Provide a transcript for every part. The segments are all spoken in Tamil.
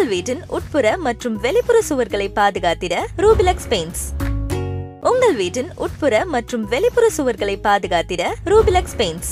உங்கள் வீட்டின் உட்புற மற்றும் வெளிப்புற சுவர்களை பாதுகாத்திட ரூபிலக்ஸ் பெயிண்ட்ஸ் உங்கள் வீட்டின் உட்புற மற்றும் வெளிப்புற சுவர்களை பாதுகாத்திட ரூபிலக்ஸ் பெயிண்ட்ஸ்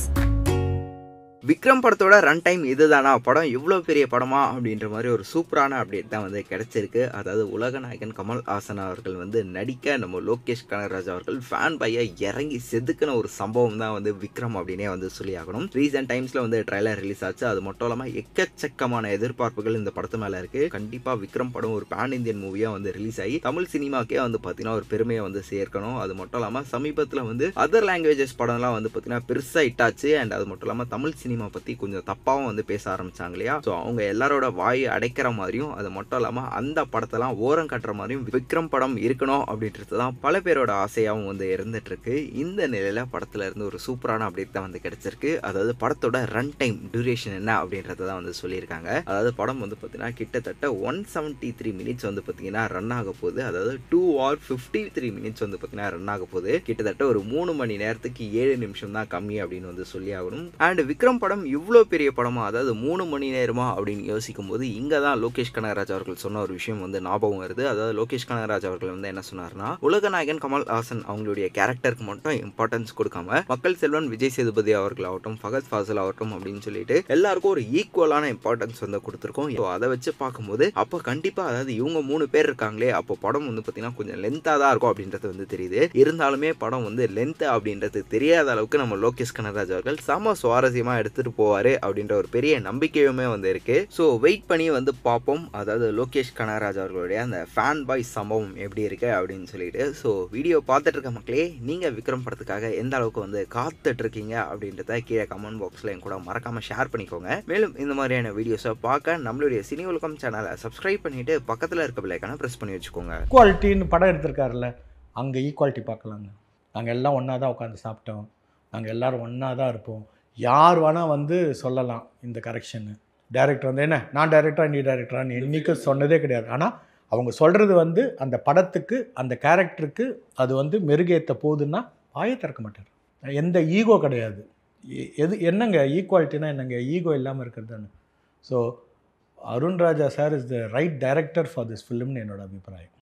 விக்ரம் படத்தோட ரன் டைம் இதுதானா படம் இவ்வளோ பெரிய படமா அப்படின்ற மாதிரி ஒரு சூப்பரான அப்டேட் தான் வந்து கிடைச்சிருக்கு அதாவது உலக நாயகன் கமல் ஹாசன் அவர்கள் வந்து நடிக்க நம்ம லோகேஷ் கனகராஜ் அவர்கள் ஃபேன் பைய இறங்கி செதுக்கின ஒரு சம்பவம் தான் வந்து விக்ரம் அப்படின்னே வந்து சொல்லி ஆகணும் ரீசெண்ட் டைம்ஸில் வந்து ட்ரைலர் ரிலீஸ் ஆச்சு அது மட்டும் இல்லாமல் எக்கச்சக்கமான எதிர்பார்ப்புகள் இந்த படத்து மேலே இருக்கு கண்டிப்பாக விக்ரம் படம் ஒரு பேன் இந்தியன் மூவியாக வந்து ரிலீஸ் ஆகி தமிழ் சினிமாக்கே வந்து பார்த்தீங்கன்னா ஒரு பெருமையை வந்து சேர்க்கணும் அது மட்டும் இல்லாமல் சமீபத்தில் வந்து அதர் லாங்குவேஜஸ் படம்லாம் வந்து பார்த்தீங்கன்னா பெருசாக இட்டாச்சு அண்ட் அது மட்டும் இல்லாமல் தமிழ் சினிமா பற்றி கொஞ்சம் தப்பாகவும் வந்து பேச ஆரம்பிச்சாங்க இல்லையா ஸோ அவங்க எல்லாரோட வாய் அடைக்கிற மாதிரியும் அது மட்டும் இல்லாமல் அந்த படத்தெல்லாம் ஓரம் கட்டுற மாதிரியும் விக்ரம் படம் இருக்கணும் அப்படின்றது தான் பல பேரோட ஆசையாகவும் வந்து இருந்துட்டு இருக்கு இந்த நிலையில் படத்துல இருந்து ஒரு சூப்பரான அப்டேட் தான் வந்து கிடைச்சிருக்கு அதாவது படத்தோட ரன் டைம் டியூரேஷன் என்ன அப்படின்றத தான் வந்து சொல்லியிருக்காங்க அதாவது படம் வந்து பார்த்தீங்கன்னா கிட்டத்தட்ட ஒன் செவன்ட்டி த்ரீ மினிட்ஸ் வந்து பார்த்தீங்கன்னா ரன் ஆக போகுது அதாவது two or fifty three minutes வந்து பார்த்தீங்கன்னா ரன் ஆக போகுது கிட்டத்தட்ட ஒரு மூணு மணி நேரத்துக்கு ஏழு நிமிஷம் தான் கம்மி அப்படின்னு வந்து சொல்லி ஆகணும் அண்ட் விக்ரம் படம் இவ்வளோ பெரிய படமா அதாவது மூணு மணி நேரமா அப்படின்னு யோசிக்கும் போது இங்கே தான் லோகேஷ் கனகராஜ் அவர்கள் சொன்ன ஒரு விஷயம் வந்து ஞாபகம் வருது அதாவது லோகேஷ் கனகராஜ் அவர்கள் வந்து என்ன சொன்னார்னா உலகநாயகன் கமல் ஹாசன் அவங்களுடைய கேரக்டருக்கு மட்டும் இம்பார்ட்டன்ஸ் கொடுக்காம மக்கள் செல்வன் விஜய் சேதுபதி அவர்கள் ஆகட்டும் ஃபகத் ஃபாசில் ஆகட்டும் அப்படின்னு சொல்லிட்டு எல்லாருக்கும் ஒரு ஈக்குவலான இம்பார்ட்டன்ஸ் வந்து கொடுத்துருக்கோம் ஸோ அதை வச்சு பார்க்கும்போது அப்போ கண்டிப்பாக அதாவது இவங்க மூணு பேர் இருக்காங்களே அப்போ படம் வந்து பார்த்தீங்கன்னா கொஞ்சம் லென்த்தாக தான் இருக்கும் அப்படின்றது வந்து தெரியுது இருந்தாலுமே படம் வந்து லென்த் அப்படின்றது தெரியாத அளவுக்கு நம்ம லோகேஷ் கனகராஜ் அவர்கள் செம சுவாரஸ்யமாக எடுத்துகிட்டு போவார் அப்படின்ற ஒரு பெரிய நம்பிக்கையுமே வந்து இருக்கு ஸோ வெயிட் பண்ணி வந்து பார்ப்போம் அதாவது லோகேஷ் கனகராஜ் அவர்களுடைய அந்த ஃபேன் பாய் சம்பவம் எப்படி இருக்கு அப்படின்னு சொல்லிட்டு ஸோ வீடியோ பார்த்துட்டு இருக்க மக்களே நீங்கள் விக்ரம் படத்துக்காக எந்த அளவுக்கு வந்து காத்துட்டு இருக்கீங்க அப்படின்றத கீழே கமெண்ட் பாக்ஸில் என் கூட மறக்காம ஷேர் பண்ணிக்கோங்க மேலும் இந்த மாதிரியான வீடியோஸை பார்க்க நம்மளுடைய சினி உலகம் சேனலை சப்ஸ்கிரைப் பண்ணிட்டு பக்கத்தில் இருக்க பிள்ளைக்கான ப்ரெஸ் பண்ணி வச்சுக்கோங்க ஈக்குவாலிட்டின்னு படம் எடுத்திருக்காருல்ல அங்கே ஈக்குவாலிட்டி பார்க்கலாங்க நாங்கள் எல்லாம் ஒன்றா தான் உட்காந்து சாப்பிட்டோம் நாங்கள் எல்லாரும் ஒன்றா தான் இருப்போம் யார் வேணால் வந்து சொல்லலாம் இந்த கரெக்ஷன்னு டைரக்டர் வந்து என்ன நான் டைரக்டரா நீ டைரக்டரான்னு என்றைக்கும் சொன்னதே கிடையாது ஆனால் அவங்க சொல்கிறது வந்து அந்த படத்துக்கு அந்த கேரக்டருக்கு அது வந்து மெருகேற்ற போகுதுன்னா வாயை திறக்க மாட்டார் எந்த ஈகோ கிடையாது எ- எது என்னங்க ஈக்குவாலிட்டினா என்னங்க ஈகோ இல்லாமல் இருக்கிறதுன்னு so Arun Raja sir is the right director for this ஃபிலிம்னு என்னோட அபிப்பிராயம்